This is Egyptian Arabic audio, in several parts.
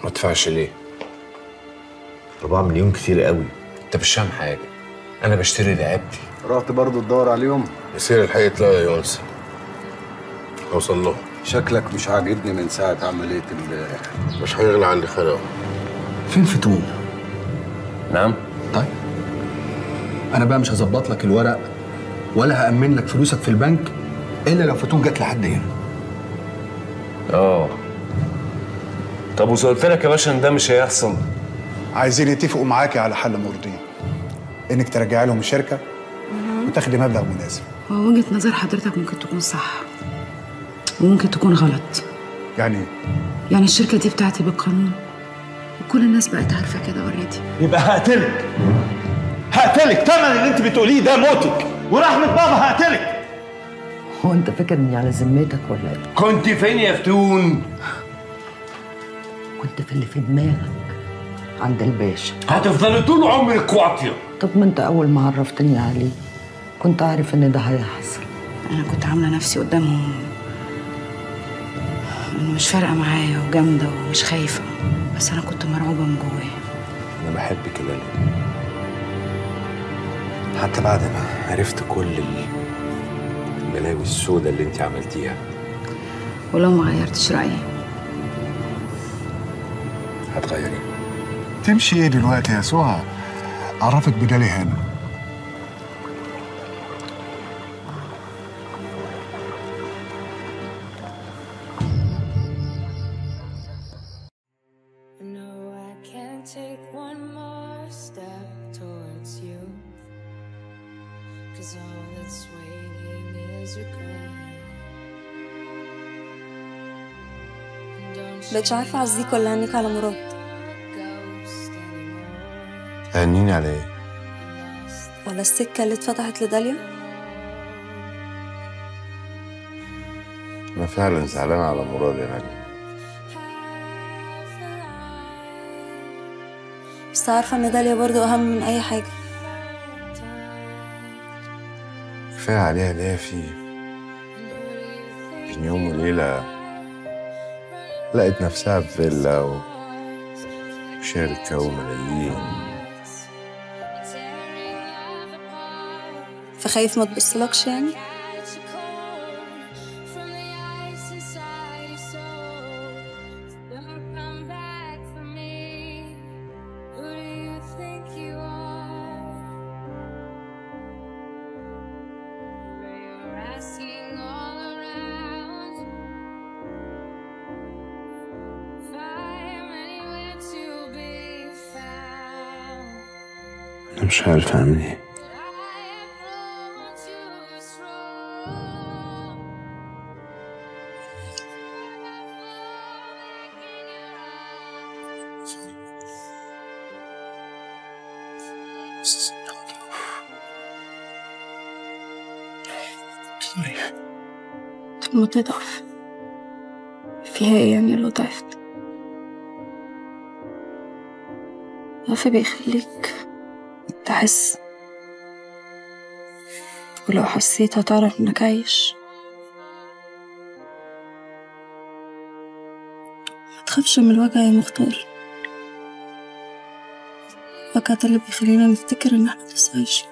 ما ادفعش ليه 4 مليون كتير قوي انت مش فاهم حاجه انا بشتري رقبتي رحت برضه تدور عليهم يصير الحقيقة تلاقي يا يونس اوصل له شكلك مش عاجبني من ساعة عملية امبارح مش هيغلى عندي خلقه فين فتون؟ نعم طيب انا بقى مش هظبط لك الورق ولا هأمن لك فلوسك في البنك الا لو فتون جت لحد هنا اه طب وقلت لك يا باشا ان ده مش هيحصل عايزين يتفقوا معاكي على حل مرضي انك ترجعي لهم الشركه وتاخدي مبلغ مناسب هو وجهة نظر حضرتك ممكن تكون صح وممكن تكون غلط يعني إيه؟ يعني الشركة دي بتاعتي بالقانون وكل الناس بقت عارفة كده اوريدي يبقى هقتلك هقتلك تمن اللي انت بتقوليه ده موتك ورحمة بابا هقتلك هو انت فاكر اني على ذمتك ولا ايه؟ كنت فين يا فتون كنت في اللي في دماغك عند الباشا هتفضلي طول عمرك واطيه طب ما انت اول ما عرفتني عليه كنت عارف ان ده هيحصل انا كنت عاملة نفسي قدامهم انه مش فارقة معايا وجامدة ومش خايفة بس انا كنت مرعوبة من جوايا انا بحبك يا لالي حتى بعد ما عرفت كل ال- البلاوي السوداء اللي انت عملتيها ولو ما غيرتش رأيي هتغيري تمشي ايه دلوقتي يا سهى عرفك بدالي هنا No, I can't take one more step towards you. Cause all that's waiting is regret. And don't بقتش عارفة أعزيك ولا أهنيك على مراد ghost anymore. هنيني على ايه؟ ولا السكة اللي اتفتحت لداليا انا فعلا زعلان على مراد يا نجم بس عارفة إن داليا برضو أهم من أي حاجة كفاية عليها ليه في بين يوم وليلة لقت نفسها في فيلا و- وشركة وملايين فخايف ما تبصلكش يعني From the ice inside your soul. Don't come back for me. Who do you think you are? Where you're asking all around. If I am anywhere to be found. انا مش عارف اعمل ايه طب ما تضعف فيها ايه يعني لو ضعفت ضعف بيخليك تحس ولو حسيت هتعرف انك عايش ما تخافش من الوجع يا مختار الوجع ده اللي بيخلينا نفتكر ان احنا لسه عايشين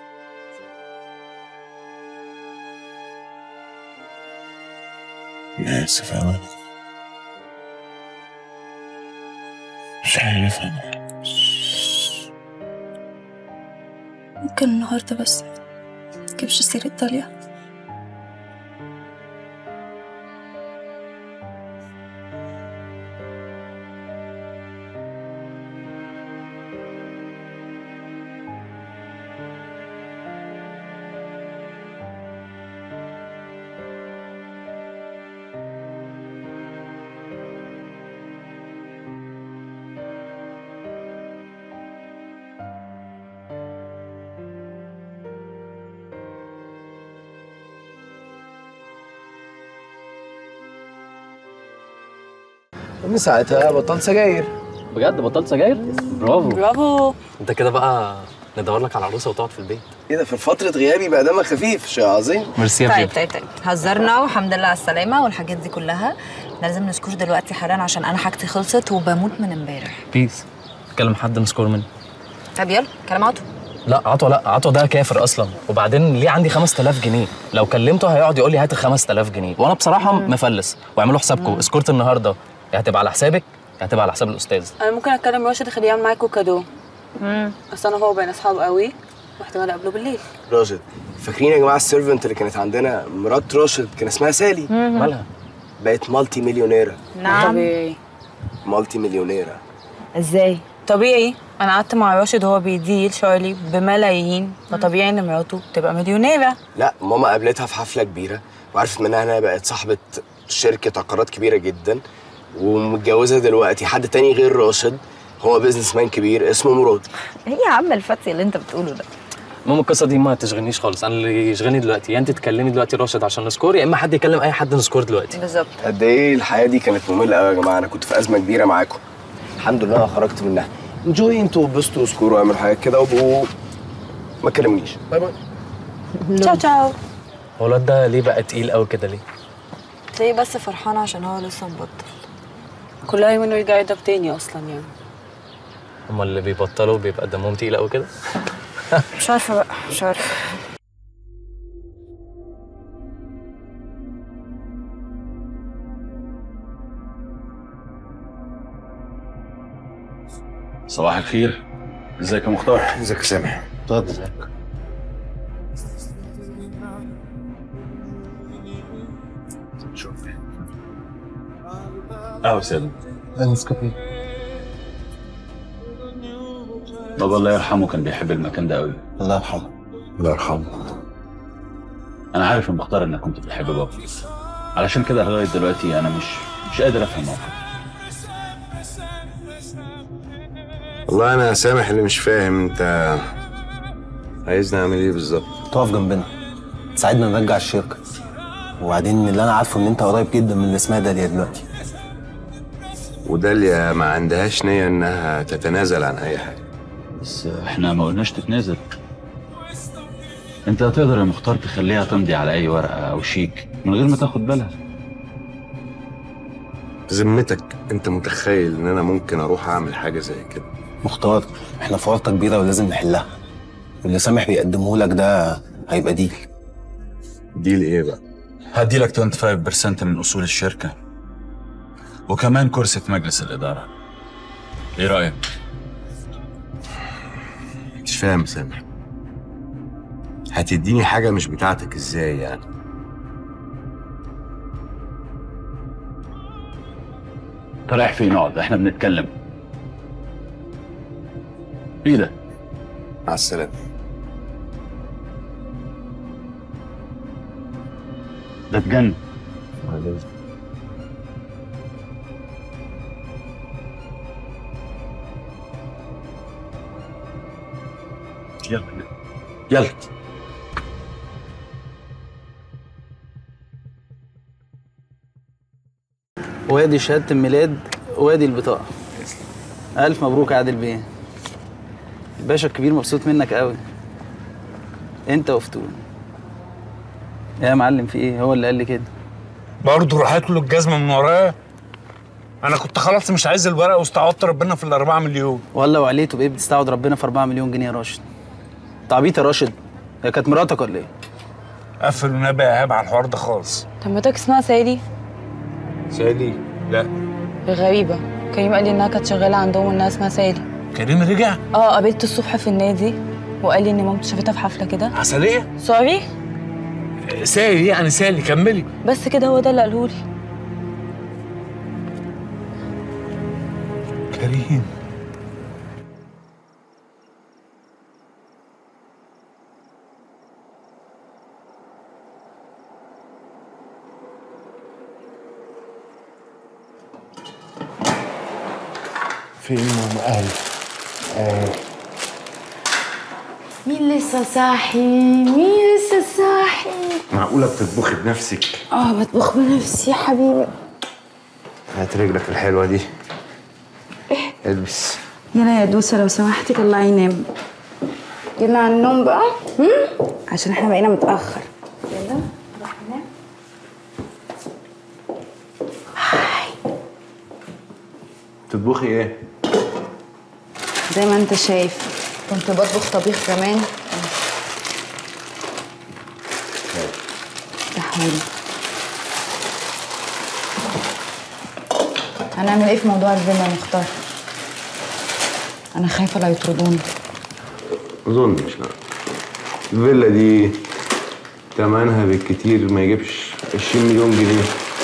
انا اسف اوي مش عارف انا ممكن النهاردة بس متجيبش سيرة داليا من ساعتها بطلت سجاير بجد بطلت سجاير؟ برافو برافو انت كده بقى ندور لك على عروسه وتقعد في البيت ايه ده في فترة غيابي بقى دمك خفيف شيء عظيم ميرسي يا طيب بيبي طيب طيب هزرنا والحمد لله على السلامة والحاجات دي كلها لازم نسكور دلوقتي حالا عشان انا حاجتي خلصت وبموت من امبارح بيس كلم حد نسكور منه طب يلا كلام عطو لا عطوة لا عطوة ده كافر اصلا وبعدين ليه عندي 5000 جنيه لو كلمته هيقعد يقول لي هات ال 5000 جنيه وانا بصراحه مفلس واعملوا حسابكم اسكورت النهارده يا هتبقى على حسابك يا هتبقى على حساب الاستاذ انا ممكن اتكلم راشد اخليه يعمل معاكوا كادو اصل انا هو بين اصحاب قوي واحتمال اقابله بالليل راشد فاكرين يا جماعه السيرفنت اللي كانت عندنا مرات راشد كان اسمها سالي مالها بقت مالتي مليونيره نعم طبيعي مالتي مليونيره ازاي طبيعي انا قعدت مع راشد وهو بيديل شارلي بملايين فطبيعي ان مراته تبقى مليونيره لا ماما قابلتها في حفله كبيره وعرفت منها انها بقت صاحبه شركه عقارات كبيره جدا ومتجوزه دلوقتي حد تاني غير راشد هو بيزنس مان كبير اسمه مراد ايه يا عم الفتي اللي انت بتقوله ده ماما القصه دي ما تشغلنيش خالص انا اللي يشغلني دلوقتي يا انت تكلمي دلوقتي راشد عشان نسكور يا اما حد يكلم اي حد نسكور دلوقتي بالظبط قد ايه الحياه دي كانت ممله قوي يا جماعه انا كنت في ازمه كبيره معاكم الحمد لله انا خرجت منها انجوي انتوا وبسطوا وسكوروا واعملوا حاجات كده وابقوا ما تكلمونيش باي باي تشاو تشاو هو الواد ده ليه بقى تقيل قوي كده ليه تلاقيه بس فرحان عشان هو لسه مبطل كلها يومين ويرجع يضرب تاني اصلا يعني هما اللي بيبطلوا بيبقى دمهم تقيل قوي كده مش عارفه بقى مش عارفه صباح الخير ازيك يا مختار ازيك يا سامح اتفضل قهوة سادة نسكافيه بابا الله يرحمه كان بيحب المكان ده قوي الله يرحمه الله يرحمه انا عارف يا مختار انك كنت بتحب بابا علشان كده لغايه دلوقتي انا مش مش قادر افهم موقفك والله انا سامح اللي مش فاهم انت عايزني اعمل ايه بالظبط تقف جنبنا تساعدنا نرجع الشركه وبعدين اللي انا عارفه ان انت قريب جدا من اللي اسمها داليا دلوقتي وداليا ما عندهاش نية انها تتنازل عن اي حاجة بس احنا ما قلناش تتنازل انت هتقدر يا مختار تخليها تمضي على اي ورقه او شيك من غير ما تاخد بالها بذمتك انت متخيل ان انا ممكن اروح اعمل حاجة زي كده مختار احنا في ورطه كبيره ولازم نحلها واللي سامح بيقدمه لك ده هيبقى ديل ديل ايه بقى هدي لك 25% من اصول الشركه وكمان كرسي في مجلس الاداره ايه رايك مش فاهم سامح هتديني حاجة مش بتاعتك ازاي يعني انت رايح فين اقعد احنا بنتكلم ايه ده مع السلامة ده اتجن يلا يلا وادي شهادة الميلاد وادي البطاقة ألف مبروك يا عادل بيه الباشا الكبير مبسوط منك قوي أنت وفتون يا معلم في إيه هو اللي قال لي كده برضه راحت له الجزمه من وراه انا كنت خلاص مش عايز الورقه واستعوضت ربنا في الأربعة مليون ولا وعليته بإيه بتستعوض ربنا في 4 مليون جنيه يا راشد أنت عبيط يا راشد هي كانت مراتك ولا إيه؟ قفل ونبي عيب على الحوار ده خالص طب مراتك اسمها سالي سالي لا غريبه كريم قال لي انها كانت شغاله عندهم وانها اسمها سالي كريم رجع اه قابلته الصبح في النادي وقال لي ان مامته شافتها في حفله كده عسليه سوري سالي يعني سالي كملي بس كده هو ده اللي قاله لي كريم فين ماما اهي اهي مين لسه صاحي مين لسه صاحي معقولة بتطبخي بنفسك اه بطبخ بنفسي يا حبيبي هات رجلك الحلوة دي البس يلا يا دوسة لو سمحتي طلعي ينام يلا على النوم بقى هم؟ عشان احنا بقينا متأخر يلا روح نام تطبخي ايه؟ زي ما انت شايف كنت بطبخ طبيخ كمان تحويل هنعمل ايه في موضوع الفيلا يا مختار انا خايفه لا يطردوني اظنش لا الفيلا دي تمنها بالكتير ما يجيبش 20 مليون جنيه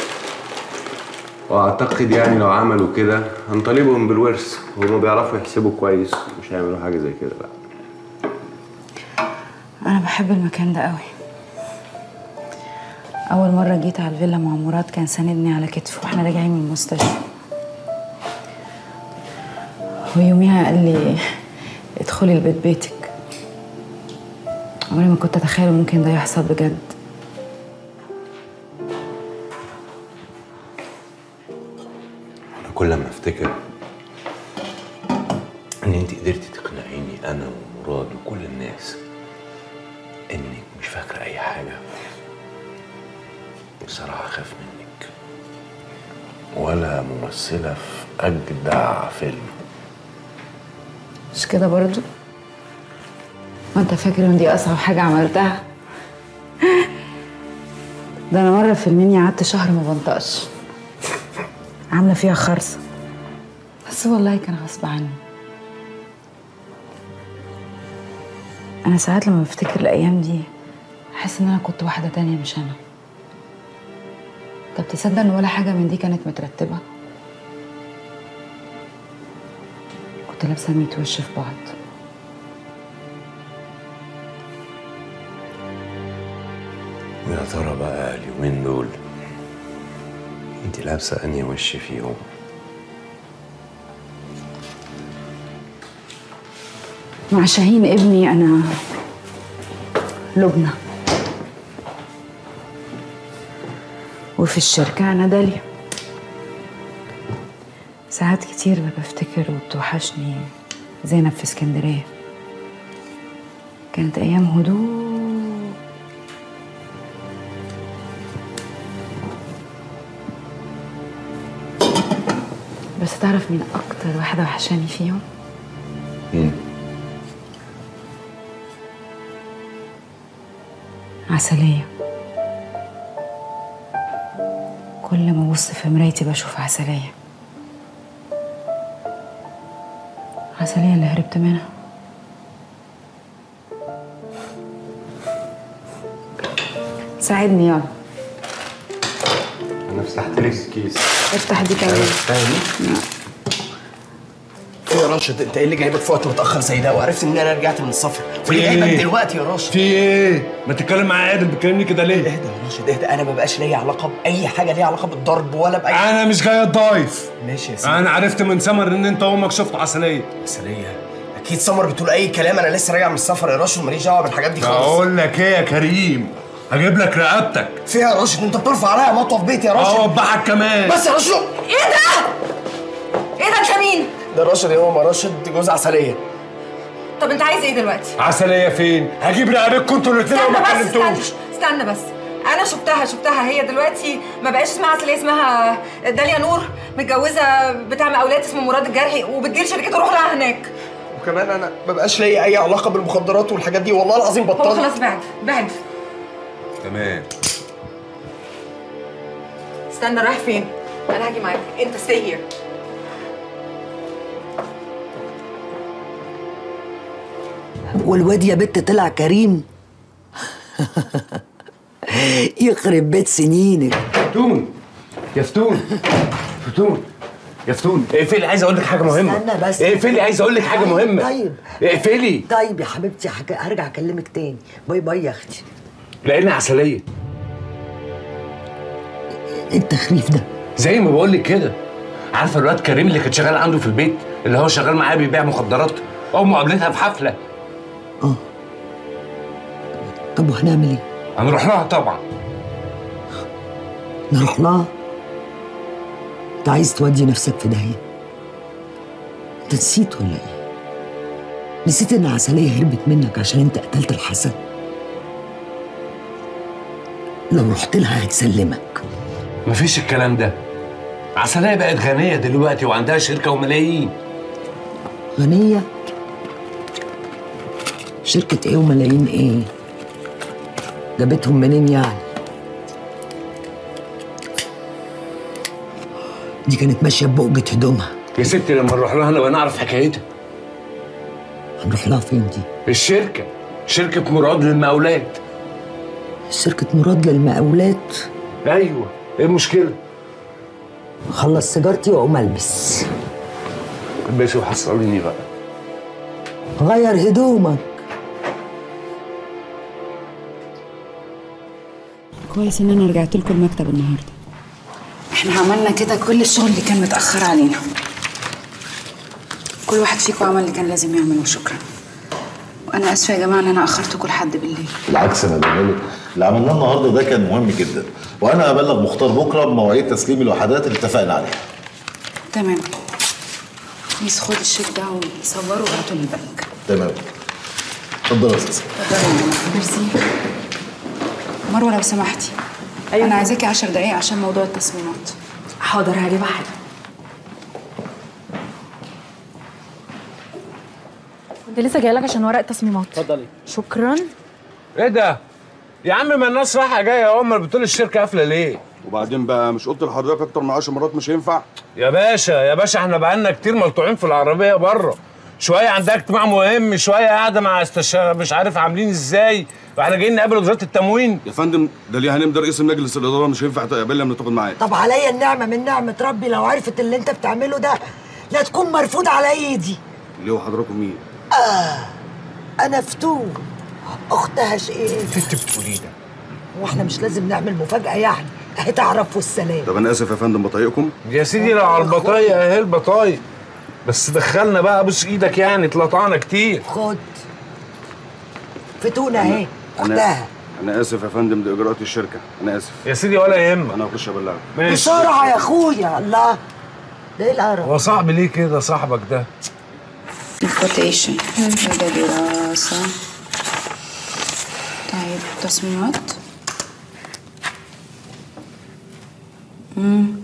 واعتقد يعني لو عملوا كده هنطالبهم بالورث هما بيعرفوا يحسبوا كويس مش هيعملوا حاجه زي كده لا انا بحب المكان ده قوي اول مره جيت على الفيلا مع مراد كان ساندني على كتفه واحنا راجعين من المستشفى ويوميها قال لي ادخلي البيت بيتك عمري ما كنت اتخيل ممكن ده يحصل بجد انا كل ما افتكر ان انت قدرتي تقنعيني انا ومراد وكل الناس انك مش فاكره اي حاجه بصراحه اخاف منك ولا ممثله في اجدع فيلم مش كده برضو وانت فاكر ان دي اصعب حاجه عملتها ده انا مره في المنيا قعدت شهر ما بنطقش عامله فيها خرصه بس والله كان غصب عني انا ساعات لما بفتكر الايام دي احس ان انا كنت واحده تانية مش انا طب تصدق ان ولا حاجه من دي كانت مترتبه كنت لابسه ميت وش في بعض ويا ترى بقى اليومين دول انت لابسه انهي وش فيهم مع شاهين ابني انا لبنى وفي الشركة أنا داليا ساعات كتير بفتكر وبتوحشني زينب في اسكندرية كانت أيام هدوء بس تعرف مين أكتر واحدة وحشاني فيهم؟ مين؟ عسلية كل ما أبص في مرايتي بشوف عسلية عسلية اللي هربت منها ساعدني يلا انا فتحت لك الكيس افتح دي كمان ايه يا راشد انت ايه اللي جايبك في وقت متاخر زي ده وعرفت ان انا رجعت من السفر واللي في جايبك إيه؟ دلوقتي يا راشد في ايه؟ ما تتكلم معايا عادل بتكلمني كده ليه؟ اهدى يا راشد اهدى انا ما بقاش ليا علاقه باي حاجه ليها علاقه بالضرب ولا باي انا مش جاي اتضايف ماشي يا سيدي انا عرفت من سمر ان انت وامك شفتوا عسليه عسليه اكيد سمر بتقول اي كلام انا لسه راجع من السفر يا راشد ماليش دعوه بالحاجات دي خالص بقول لك ايه يا كريم هجيب لك رقبتك فيها يا راشد انت بترفع عليا مطوه في بيتي يا راشد اوضحك كمان بس يا راشد ايه ده؟ ايه ده انت مين؟ ده راشد يا ماما راشد جوز عسليه طب انت عايز ايه دلوقتي؟ عسليه فين؟ هجيب رقبتكم انتوا الاثنين استنى وما بس استنى كلمتوش استنى بس انا شفتها شفتها هي دلوقتي ما بقاش اسمها عسلية اسمها داليا نور متجوزه بتاع مقاولات اسمه مراد الجرحي وبتجيل شركته تروح لها هناك وكمان انا ما بقاش ليا اي علاقه بالمخدرات والحاجات دي والله العظيم هو بطلت خلاص بعد بعد تمام استنى رايح فين؟ انا هاجي معاك انت stay here والواد يا بت طلع كريم يخرب بيت سنينك فتون يا فتون فتون يا فتون اقفلي عايز اقول لك حاجه مهمه استنى بس اقفلي عايز اقول لك حاجه طيب، مهمه طيب اقفلي طيب يا حبيبتي حك... هرجع اكلمك تاني باي باي يا اختي لان عسليه ايه التخريف ده زي ما بقول لك كده عارفه الواد كريم اللي كان شغال عنده في البيت اللي هو شغال معاه بيبيع مخدرات امه قابلتها في حفله طب وهنعمل ايه هنروح لها طبعا نروح لها انت عايز تودي نفسك في داهيه انت نسيت ولا ايه نسيت ان عسليه هربت منك عشان انت قتلت الحسن لو رحت لها هتسلمك مفيش الكلام ده عسلية بقت غنية دلوقتي وعندها شركة وملايين غنية شركة ايه وملايين ايه جابتهم منين يعني دي كانت ماشية ببقجة هدومها يا ستي لما نروح لها نبقى نعرف حكايتها هنروح لها فين دي الشركة شركة مراد للمقاولات شركة مراد للمقاولات ايوه ايه المشكلة؟ خلص سيجارتي واقوم البس البسي وحصليني بقى غير هدومك كويس ان انا رجعت لكم المكتب النهارده احنا عملنا كده كل الشغل اللي كان متاخر علينا كل واحد فيكم عمل اللي كان لازم يعمله شكرا وانا اسفه يا جماعه ان انا اخرتكم لحد بالليل بالعكس انا بقول اللي عملناه النهارده ده كان مهم جدا وانا هبلغ مختار بكره بمواعيد تسليم الوحدات اللي اتفقنا عليها تمام ميس خد الشيك ده وصوره وابعته للبنك تمام اتفضل يا استاذ ميرسي مروه لو سمحتي أيوة. انا عايزاكي 10 دقايق عشان موضوع التصميمات حاضر هجيبها حالا كنت لسه جاي لك عشان ورق تصميمات اتفضلي شكرا ايه ده؟ يا عم ما الناس رايحة جاية امال بتقول الشركة قافلة ليه؟ وبعدين بقى مش قلت لحضرتك اكتر من 10 مرات مش هينفع يا باشا يا باشا احنا بقالنا كتير ملطوعين في العربية بره شوية عندها اجتماع مهم شوية قاعدة مع استشارة مش عارف عاملين ازاي واحنا جايين نقابل وزارة التموين يا فندم ده ليه هنمضي رئيس مجلس الاداره مش هينفع تقابلنا لما تاخد معايا طب عليا النعمة من نعمة ربي لو عرفت اللي انت بتعمله ده لا تكون مرفوض على ايدي ليه وحضراتكم مين آه انا فتون اختها شقيقة انت بتقولي ده واحنا مش لازم نعمل مفاجأة يعني اهي تعرف والسلام طب انا اسف يا فندم بطايقكم يا سيدي لو على البطايق اهي البطايق بس دخلنا بقى بص ايدك يعني اتلطعنا كتير خد فتون اهي انا اختها انا اسف يا فندم دي اجراءات الشركه انا اسف يا سيدي ولا يهمك انا هخش ابلغك بسرعة يا اخويا الله ده ايه القرف هو صعب ليه كده صاحبك ده؟ كوتيشن ده دراسة طيب تصميمات امم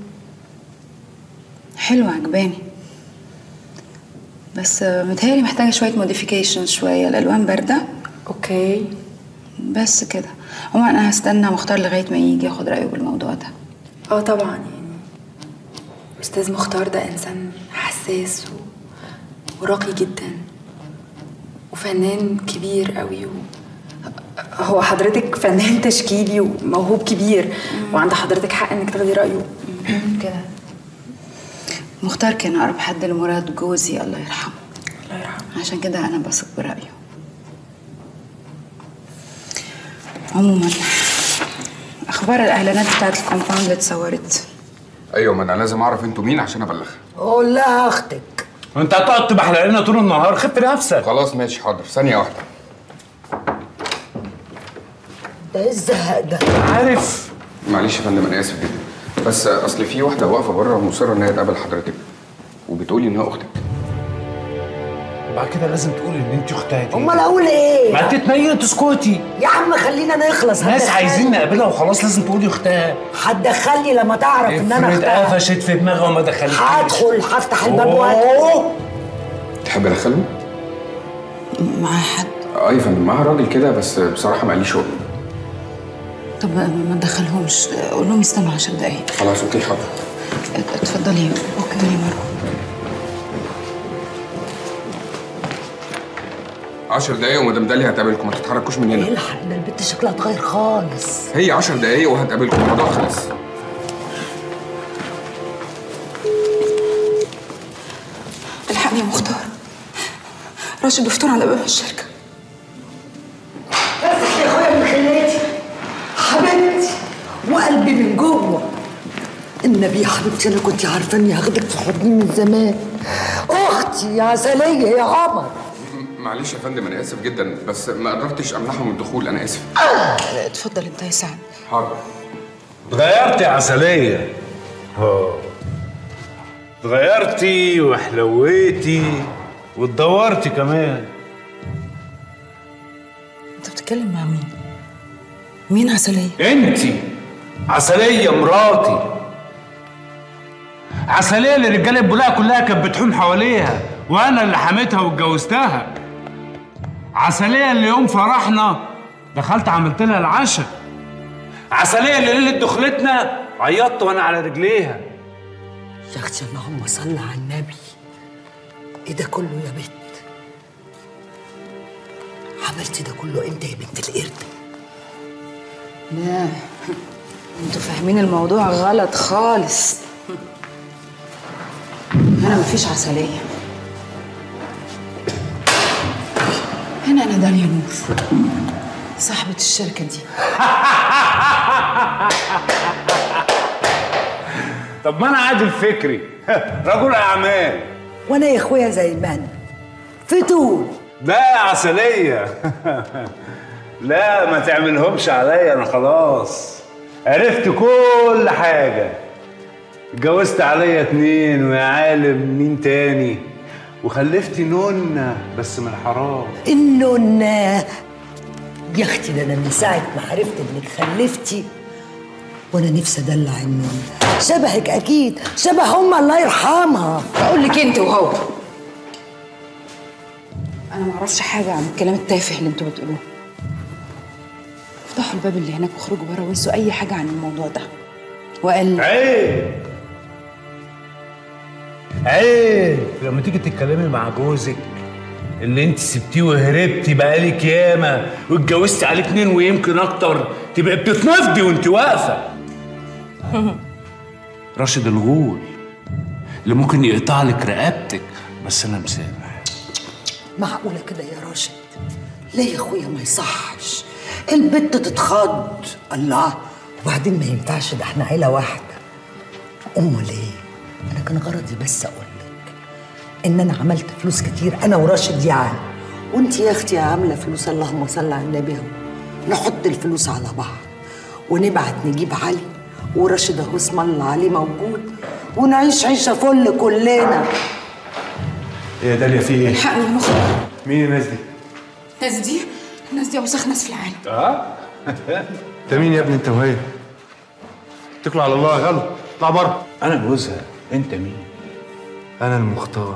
حلوة عجباني بس متهيألي محتاجة شوية موديفيكيشن شوية الألوان باردة اوكي بس كده عموما أنا هستنى مختار لغاية ما يجي ياخد رأيه بالموضوع ده اه طبعا يعني استاذ مختار ده انسان حساس و... وراقي جدا وفنان كبير قوي و... هو حضرتك فنان تشكيلي وموهوب كبير وعند حضرتك حق انك تاخدي رايه كده مختار كان أقرب حد لمراد جوزي الله يرحمه الله يرحمه عشان كده أنا بثق برأيه عموما أخبار الإعلانات بتاعت الكومباوند اللي اتصورت ايوه ما انا لازم اعرف انتوا مين عشان ابلغها قول لها اختك وانت هتقعد تبحلق لنا طول النهار خف نفسك خلاص ماشي حاضر ثانيه واحده ده ايه الزهق ده عارف معلش يا فندم انا اسف جدا بس اصل في واحده واقفه بره مصره ان هي تقابل حضرتك وبتقولي انها اختك بعد كده لازم تقولي ان انت اختها دي امال اقول ايه ما تتنيلي تسكتي يا عم خلينا نخلص ناس هتدخلني. عايزين نقابلها وخلاص لازم تقولي اختها هتدخلني لما تعرف ان انا افرض اختها قفشت في دماغها وما دخلتنيش هدخل هفتح الباب أوه. وادخل تحب ادخله؟ معاه حد اه يا فندم معاها راجل كده بس بصراحه ما قاليش شغل طب ما تدخلهمش قول لهم يستنوا 10 دقايق خلاص اوكي حاضر اتفضلي اتفضلي مروه 10 دقايق ومدام داليا هتقابلكم ما تتحركوش من هنا الحق ده البت شكلها اتغير خالص هي 10 دقايق وهتقابلكم الموضوع خلص الحقني يا مختار راشد وفتون على باب الشركه بس يا اخويا من خليتي حبيبتي وقلبي من جوه النبي يا حبيبتي انا كنت عارفه اني هاخدك في حضني من زمان اختي يا عسليه يا عمر معلش يا فندم انا اسف جدا بس ما قدرتش امنعهم من الدخول انا اسف اتفضل انت يا سعد حاضر اتغيرتي يا عسلية اه اتغيرتي وحلويتي واتدورتي كمان انت بتتكلم مع مين مين عسليه انتي عسلية مراتي عسليه اللي رجاله البلاقه كلها كانت بتحوم حواليها وانا اللي حميتها واتجوزتها عسليه اللي يوم فرحنا دخلت عملت لها العشاء عسليه اللي ليله دخلتنا عيطت وانا على رجليها يا اختي اللهم صل على النبي ايه ده كله يا بنت عملتي ده كله امتى يا بنت القرد لا انتوا فاهمين الموضوع غلط خالص هنا مفيش عسلية هنا أنا داليا نور صاحبة الشركة دي طب ما انا عادل فكري رجل اعمال وانا يا اخويا زي ما انا فتون لا يا عسلية لا ما تعملهمش عليا انا خلاص عرفت كل حاجة اتجوزت عليا اتنين ويا عالم مين تاني وخلفت نونة بس من حرام النونة يا اختي ده انا من ساعة ما عرفت انك خلفتي وانا نفسي ادلع النونة شبهك اكيد شبه امها الله يرحمها بقول لك انت وهو انا ما اعرفش حاجه عن الكلام التافه اللي انتوا بتقولوه افتحوا الباب اللي هناك واخرجوا بره وانسوا اي حاجه عن الموضوع ده وقال عيب عيب لما تيجي تتكلمي مع جوزك اللي انت سبتيه وهربتي بقالك ياما واتجوزتي عليه اتنين ويمكن اكتر تبقى بتتنفضي وانت واقفه راشد الغول اللي ممكن يقطع لك رقبتك بس انا مسامح معقولة كده يا راشد ليه يا اخويا ما يصحش البت تتخض الله وبعدين ما ينفعش ده احنا عيلة واحدة امال ايه انا كان غرضي بس اقول لك ان انا عملت فلوس كتير انا وراشد يعني وانت يا اختي عامله فلوس اللهم صل على النبي اهو نحط الفلوس على بعض ونبعت نجيب علي وراشد اهو اسم الله عليه موجود ونعيش عيشه فل كلنا ايه يا داليا في ايه؟ الحقني يا مخرج مين الناس دي؟ الناس دي الناس دي اوسخ ناس في العالم اه انت مين يا ابني انت وهي؟ اتكلوا على الله يلا اطلع بره انا جوزها انت مين؟ انا المختار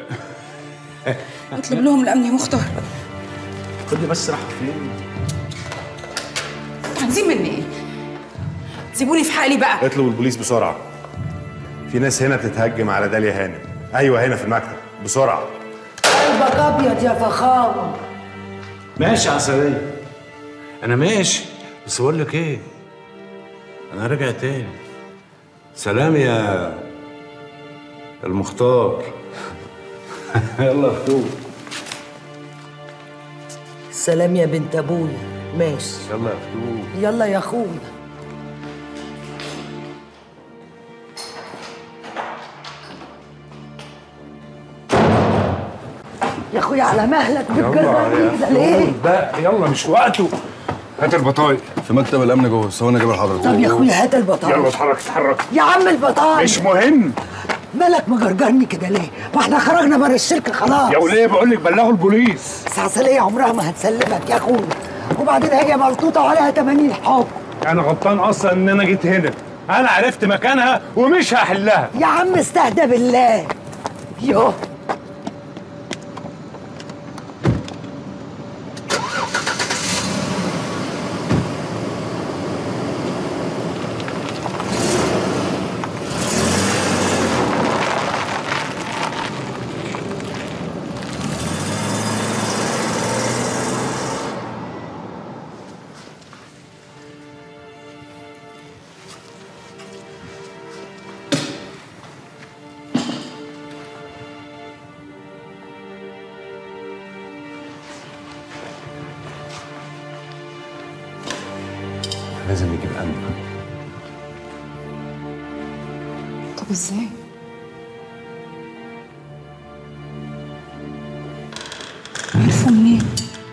اطلب لهم الامن يا مختار خدي بس راح فين؟ عايزين مني ايه؟ سيبوني في حالي بقى اطلبوا البوليس بسرعه في ناس هنا بتتهجم على داليا هانم ايوه هنا في المكتب بسرعه قلبك ابيض يا فخامه ماشي يا عسلية انا ماشي بس بقول لك ايه انا راجع تاني سلام يا المختار يلا يا فتوح سلام يا بنت ابويا ماشي يلا يا فتوح يلا يا اخويا يا اخويا على مهلك بتجربني كده ليه؟ بقى يلا مش وقته هات البطايق في مكتب الامن جوه ثواني اجيب لحضرتك طب يا اخويا هات البطايق يلا اتحرك اتحرك يا عم البطايق مش مهم مالك مجرجرني كده ليه؟ ما احنا خرجنا بره الشركه خلاص يا وليه بقول لك بلغوا البوليس بس عسلية عمرها ما هتسلمك يا اخويا وبعدين هي ملطوطه وعليها 80 حكم انا غلطان اصلا ان انا جيت هنا انا عرفت مكانها ومش هحلها يا عم استهدى بالله يوه لازم نجيب امن طب ازاي؟ عرفوا منين؟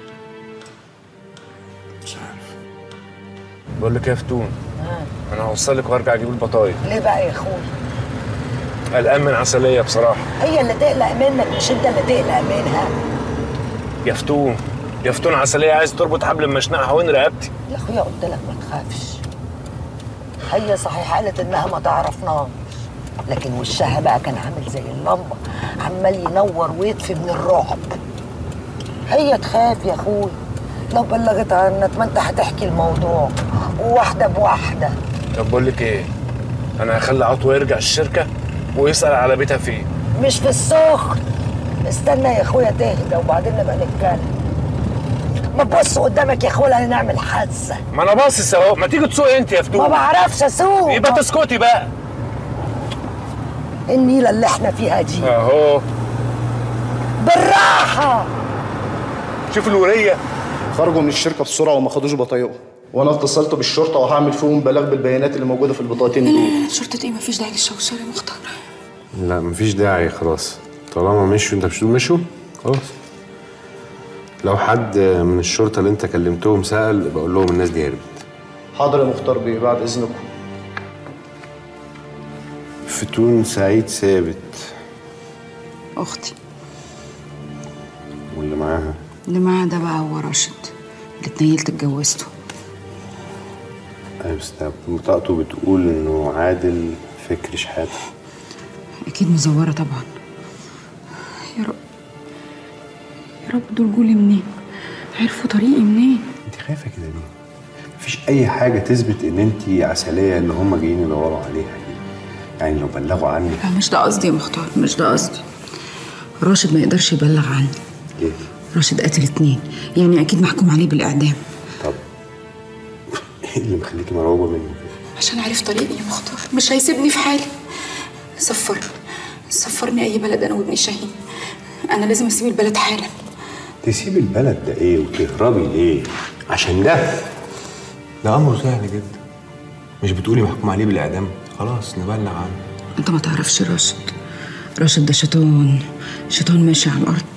مش عارف بقول لك ايه يا فتون انا هوصلك وارجع اجيب البطايق ليه بقى يا اخويا؟ قلقان من عسليه بصراحه هي اللي تقلق منك مش انت اللي تقلق منها يا فتون يا فتون عسليه عايز تربط حبل المشنقه حوالين رقبتي يا اخويا قلت لك ما تخافش هي صحيح قالت انها ما تعرفناش لكن وشها بقى كان عامل زي اللمبه عمال ينور ويطفي من الرعب هي تخاف يا اخوي لو بلغت عنك ما انت هتحكي الموضوع وواحده بواحده طب بقول لك ايه انا هخلي عطوه يرجع الشركه ويسال على بيتها فين مش في السخن استنى يا اخويا تهدى وبعدين نبقى نتكلم ما تبص قدامك يا اخويا هنعمل حادثه ما انا باصص اهو ما تيجي تسوقي انت يا فتون ما بعرفش اسوق يبقى تسكتي بقى النيله اللي احنا فيها دي اهو بالراحه شوف الوريه خرجوا من الشركه بسرعه وما خدوش بطايقهم وانا اتصلت بالشرطه وهعمل فيهم بلاغ بالبيانات اللي موجوده في البطاقتين لا دول لا لا شرطة ايه مفيش داعي للشوشرة يا مختار لا مفيش داعي خلاص طالما مشوا انت مش بتقول مشوا خلاص لو حد من الشرطه اللي انت كلمتهم سال بقول لهم الناس دي هربت حاضر يا مختار بيه بعد اذنكم فتون سعيد ثابت اختي واللي معاها اللي معاه ده بقى هو راشد اللي اتنيلت اتجوزته ايوه بس ده بطاقته بتقول انه عادل فكري شحاته اكيد مزورة طبعا يا رب يا رب دول جولي منين عرفوا طريقي منين انت خايفه كده ليه؟ مفيش اي حاجه تثبت ان انت عسليه اللي هم جايين يدوروا عليها دي يعني لو بلغوا عنك لا مش ده قصدي يا مختار مش ده قصدي راشد ما يقدرش يبلغ عني ليه؟ راشد قتل اتنين يعني اكيد محكوم عليه بالاعدام طب ايه اللي مخليكي مرعوبه منه كده؟ عشان عارف طريقي يا مختار مش هيسيبني في حالي سفرني سفرني اي بلد انا وابني شاهين انا لازم اسيب البلد حالا تسيب البلد ده ايه وتهربي ليه؟ عشان ده ده امر سهل جدا مش بتقولي محكوم عليه بالاعدام خلاص نبلغ عنه انت ما تعرفش راشد راشد ده شيطان شيطان ماشي على الارض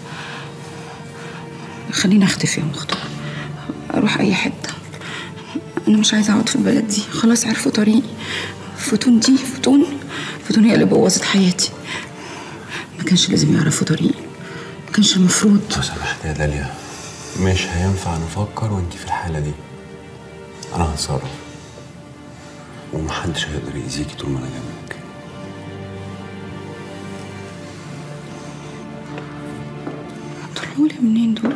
خليني اختفي يا مختار اروح اي حته انا مش عايزه اقعد في البلد دي خلاص عرفوا طريقي فتون دي فتون فتون هي اللي بوظت حياتي ما كانش لازم يعرفوا طريقي ما كانش المفروض لو سمحت يا داليا مش هينفع نفكر وانت في الحاله دي انا هتصرف ومحدش هيقدر يأذيكي طول ما انا جنبك طلعوا لي منين دول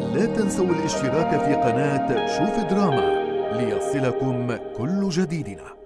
لا تنسوا الاشتراك في قناة شوف دراما ليصلكم كل جديدنا